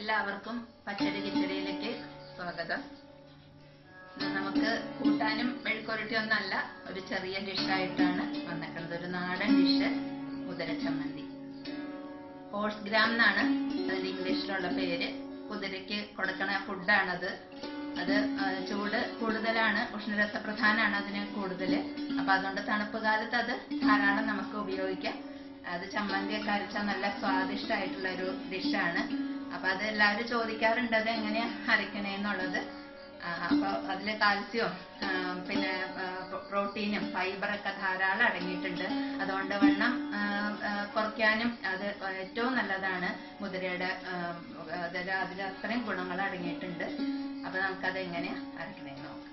എല്ലാവർക്കും പച്ചടി കിച്ചടിയിലേക്ക് സ്വാഗതം ഇന്ന് നമുക്ക് കൂട്ടാനും മെഴുക്കുരട്ടി ഒന്നല്ല ഒരു ചെറിയ ഡിഷായിട്ടാണ് വന്നിട്ടുള്ളത് ഒരു നാടൻ ഡിഷ് കുതിര ചമ്മന്തി ഹോഴ്സ് ഗ്രാം എന്നാണ് അതിന്റെ ഇംഗ്ലീഷിലുള്ള പേര് കുതിരയ്ക്ക് കൊടുക്കണ ഫുഡാണത് അത് ആ, ചൂട് കൂടുതലാണ് ഉഷ്ണരസ പ്രധാനമാണ് അതിന് കൂടുതൽ അപ്പൊ അതുകൊണ്ട് തണുപ്പ് കാലത്ത് അത് ധാരാളം നമുക്ക് ഉപയോഗിക്കാം അത് ചമ്മന്തിയൊക്കെ അരച്ചാൽ നല്ല സ്വാദിഷ്ടമായിട്ടുള്ള ഒരു ഡിഷാണ് അപ്പൊ അത് എല്ലാവരും ചോദിക്കാറുണ്ട് അത് എങ്ങനെയാ അരക്കണേന്നുള്ളത് ആ, അപ്പൊ അതില് കാൽസ്യവും ആ, പിന്നെ ആ, പ്രോട്ടീനും ഫൈബറൊക്കെ ധാരാളം അടങ്ങിയിട്ടുണ്ട് അതുകൊണ്ട് വണ്ണം ആ, ആ, കുറയ്ക്കാനും അത് ഏറ്റവും നല്ലതാണ് മുതിരയുടെ ആ, അതിൽ അതിൽ അത്രയും ഗുണങ്ങൾ അടങ്ങിയിട്ടുണ്ട് അപ്പൊ നമുക്കത് എങ്ങനെയാ അരക്കണേന്ന് നോക്കാം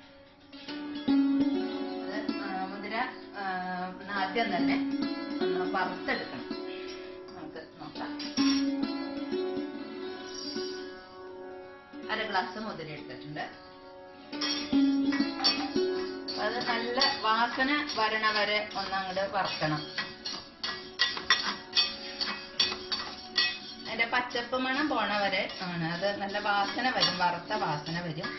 അത് ആ, മുതിര ആ, ആദ്യം തന്നെ ഒന്ന് വറുത്തെടുക്കണം നമുക്ക് നോക്കാം അര ഗ്ലാസ് മുതിര എടുത്തിട്ടുണ്ട് അത് നല്ല വാസന വരണ വരെ ഒന്നങ്ങോട്ട് വറുക്കണം അതിന്റെ പച്ചപ്പ് മണം പോണ വരെ ആണ് അത് നല്ല വാസന വരും വറുത്ത വാസന വരും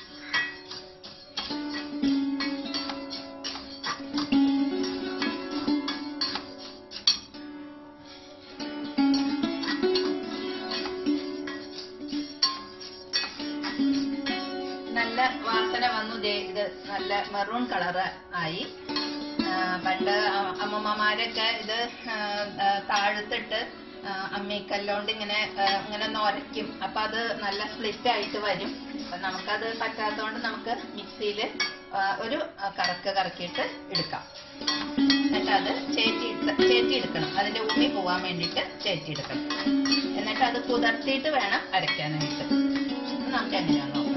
നല്ല വാസന വന്നു ദേ ഇത് നല്ല മെറൂൺ കളറ് ആയി ആ, പണ്ട് അ- അമ്മമ്മമാരൊക്കെ ഇത് ആ, ആ, താഴത്തിട്ട് ആ, അമ്മിക്കല്ലോണ്ട് ഇങ്ങനെ ആ, ഇങ്ങനെ നൊരയ്ക്കും അപ്പൊ അത് നല്ല സ്പ്ലിറ്റ് ആയിട്ട് വരും അപ്പൊ നമുക്കത് പറ്റാത്തതുകൊണ്ട് നമുക്ക് മിക്സിയിൽ ഒരു ആ, കറക്ക് കറക്കിയിട്ട് എടുക്കാം എന്നിട്ട് അത് ചേറ്റി ചേറ്റി എടുക്കണം അതിന്റെ ഉമ്മി പോവാൻ വേണ്ടിയിട്ട് ചേറ്റി എടുക്കണം എന്നിട്ട് അത് കുതിർത്തിയിട്ട് വേണം അരയ്ക്കാനായിട്ട് ഇത് നമുക്ക് എങ്ങനെയാന്ന് നോക്കാം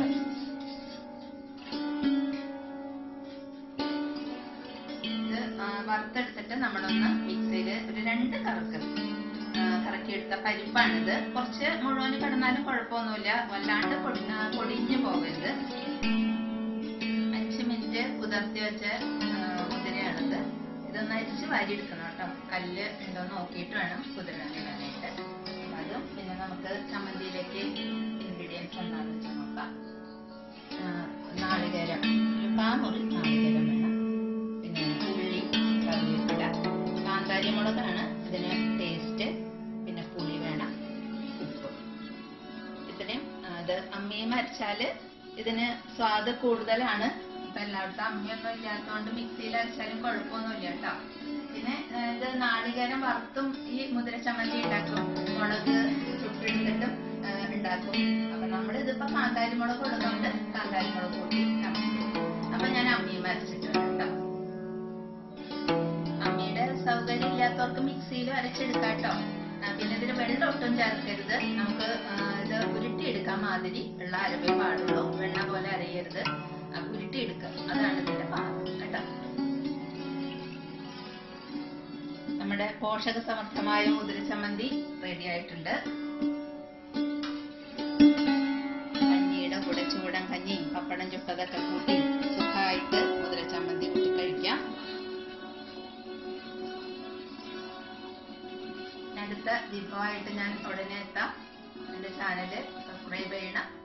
ഇത് ആ, വറുത്തെടുത്തിട്ട് നമ്മളൊന്ന് മിക്സിയിൽ ഒരു രണ്ട് കറക്ക് ആ, കറക്കിയെടുത്ത പരിപ്പാണിത് കുറച്ച് മുഴുവൻ കിടന്നാലും കുഴപ്പമൊന്നുമില്ല വല്ലാണ്ട് പൊടി- ആ, പൊടിഞ്ഞു പോകരുത് അഞ്ച് മിനിറ്റ് കുതിർത്തി വെച്ച ആ, മുതിരയാണിത് ഇതൊന്ന് അരിച്ച് വാരിയെടുക്കണം കേട്ടോ കല്ല് ഉണ്ടോ നോക്കിയിട്ട് വേണം കുതിരാനിടാനായിട്ട് അപ്പൊ അതും പിന്നെ നമുക്ക് ചമ്മന്തിയിലേക്ക് ഇൻഗ്രീഡിയൻസ് എന്താണെന്ന് വെച്ചാൽ നോക്കാം ആ, നാളികേരം ഒരു കാമുറി നാളികേരം വേണം പിന്നെ ഉള്ളി കറിവേപ്പില കാന്താരി മുളകാണ് ഇതിന് ടേസ്റ്റ് പിന്നെ പുളി വേണം ഉപ്പ് ഇത്രയും ആ, ഇത് അമ്മിയും അരച്ചാല് ഇതിന് സ്വാദ് കൂടുതലാണ് ഇപ്പൊ എല്ലായിടത്തും അമ്മിയൊന്നും ഇല്ലാത്തതുകൊണ്ട് മിക്സിയിൽ അരച്ചാലും കുഴപ്പമൊന്നുമില്ല കേട്ടോ പിന്നെ ആ, ഇത് നാളികേരം വറുത്തും ഈ മുതിര ചമ്മന്തി ഉണ്ടാക്കും മുളക് ചുട്ടെടുത്തിട്ടും ആ, ഉണ്ടാക്കും അപ്പൊ നമ്മൾ ഇതിപ്പോ കാന്താരി മുളക് ഉള്ളതുകൊണ്ട് കാന്താരി മുളക് കൂട്ടി ചമ്മന്തി അപ്പൊ ഞാൻ അമ്മിയും അരച്ചിട്ടുണ്ട് കേട്ടോ അമ്മിയുടെ സൗകര്യം ഇല്ലാത്തവർക്ക് മിക്സിയിൽ അരച്ചെടുക്കാം കേട്ടോ ആ, പിന്നെ ഇതിൽ വെള്ളം ഒട്ടും ചേർക്കരുത് നമുക്ക് ആ, ഇത് ഉരുട്ടിയെടുക്കാൻ മാതിരി ഉള്ള അരവേ പാടുള്ളൂ വെണ്ണ പോലെ അരയരുത് ആ, ഉരുട്ടിയെടുക്കുക അതാണ് ഇതിന്റെ പാകം കേട്ടോ നമ്മുടെ പോഷക സമർത്ഥമായ മുതിര ചമ്മന്തി റെഡി ആയിട്ടുണ്ട് കഞ്ഞിയുടെ കൂടെ ചൂടൻ കഞ്ഞിയും പപ്പടം ചുട്ടതൊക്കെ കൂട്ടി സുഖമായിട്ട് മുതിര ചമ്മന്തി കൂട്ടി കഴിക്കാം അടുത്ത വിഭവമായിട്ട് ഞാൻ ഉടനെ എത്താം എന്റെ ചാനല് സബ്സ്ക്രൈബ് ചെയ്യണം